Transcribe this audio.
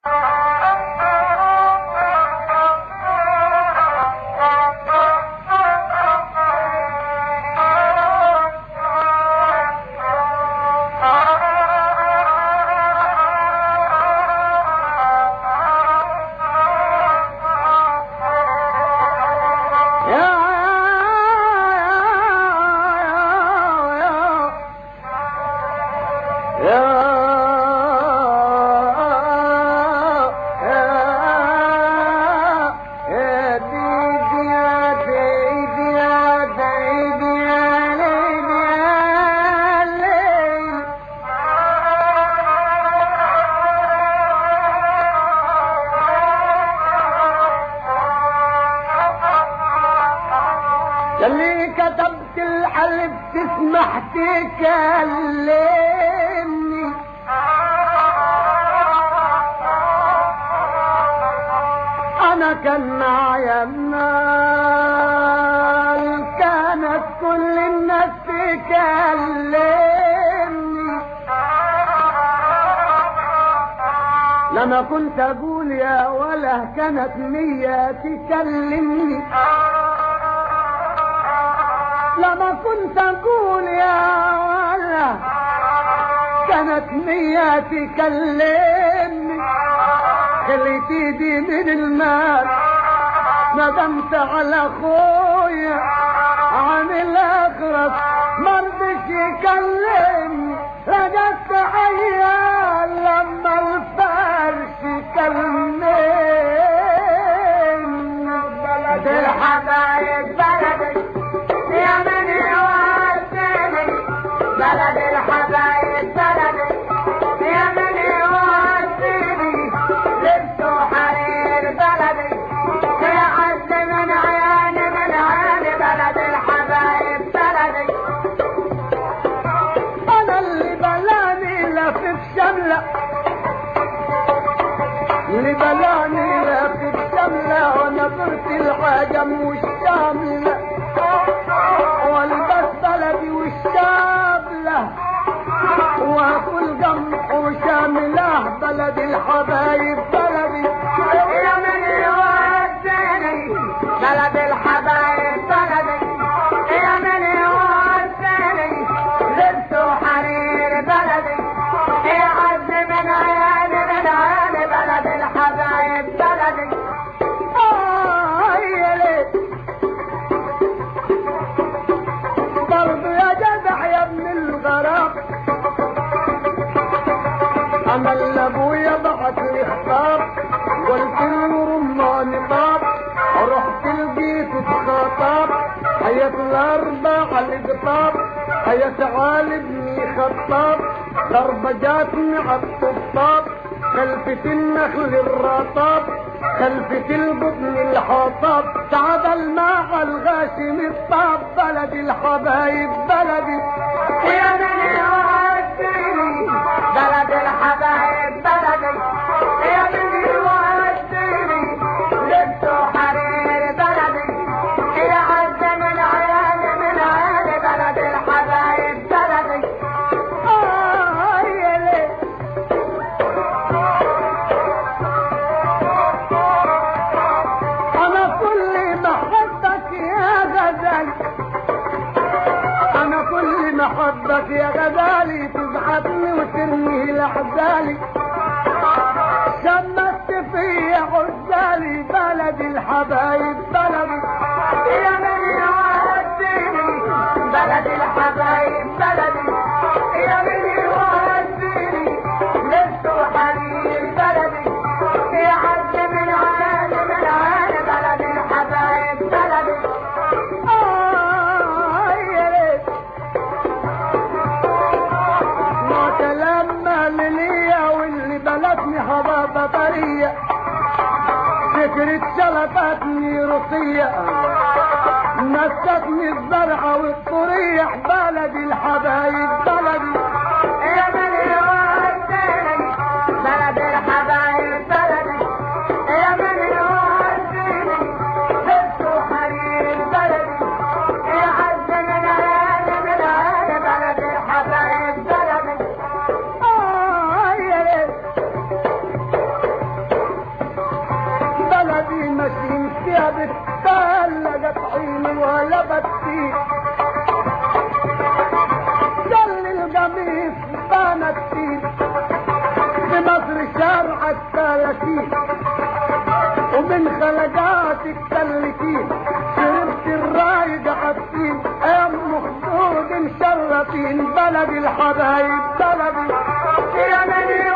اللي كتبت الحلف تسمح تكلمني انا كان معايا مال كانت كل الناس تكلمني لما كنت اقول يا ولا كانت نية تكلمني لما كنت اقول يا ولا كانت نية تكلمني خليت ايدي من المال ندمت على اخويا عامل اخرس مرضش يكلمني رجعت عيال لما الفرش كلمني بلد الحبايب بلدي يا من يواسيني بلد الحبايب بلدي يا من يواسيني لبس حرير بلدي يا عز من عياني من عياني بلد الحبايب بلدي انا اللي بلاني لفف شملة اللي بلاني لفف شملة ونظرت الحاجم والشاملة والبس بلدي والشاملة واكل قمح وشاملة بلد الحبايب بلدي يا من يوديني بلد الحبايب بلدي يا من يوديني لبس حرير بلدي يا عز من عيالي من عيالي بلد الحبايب بلدي آه يا ليل برضو يا جدع يا ابن الغرام انا اللي ابويا بعت لي خطاب قلت له رمان طاب رحت لقيت اتخطاب حياة الاربع القطاب حياة تعال ابني خطاب ضربة جاتني عالطبطاب خلفة النخل الرطاب خلفة القطن الحطاب تعب الماء الغاشم الطاب بلد الحبايب بلدي يا من يوديني بلد الحبايب بلدي يا من يوديني لبس حرير بلدي يا عز من عيالي من عيالي بلد الحبايب بلدي آه يا ليل انا كل ما احبك يا غزال انا كل ما احبك يا غزالي تزعجني وترمي لحزالي شمت في عزالي بلد الحبايب بلدي يا من يوديني بلد الحبايب بلدي يا من يوديني لبس حرير بلدي يا عز من عالي من عالي بلد الحبايب بلدي آه يا ريت ما تلمى ليا واللي بلدني حبابة طرية فكرة شلطتني رقية مستني الزرعة والطريح بلدي الحبايب بلدي يا من يوديني بلد الحبايب بلدي يا من يوديني لبس حرير بلدي يا عز من عيالي من عيالي بلد الحبايب بلدي آه يا ريت حاسين في مصر شرعك ثلاثين ومن خلقاتك ثلثين شربت الرايق حاسين ام مخدود مشرفين بلد الحبايب بلدي يا مدينة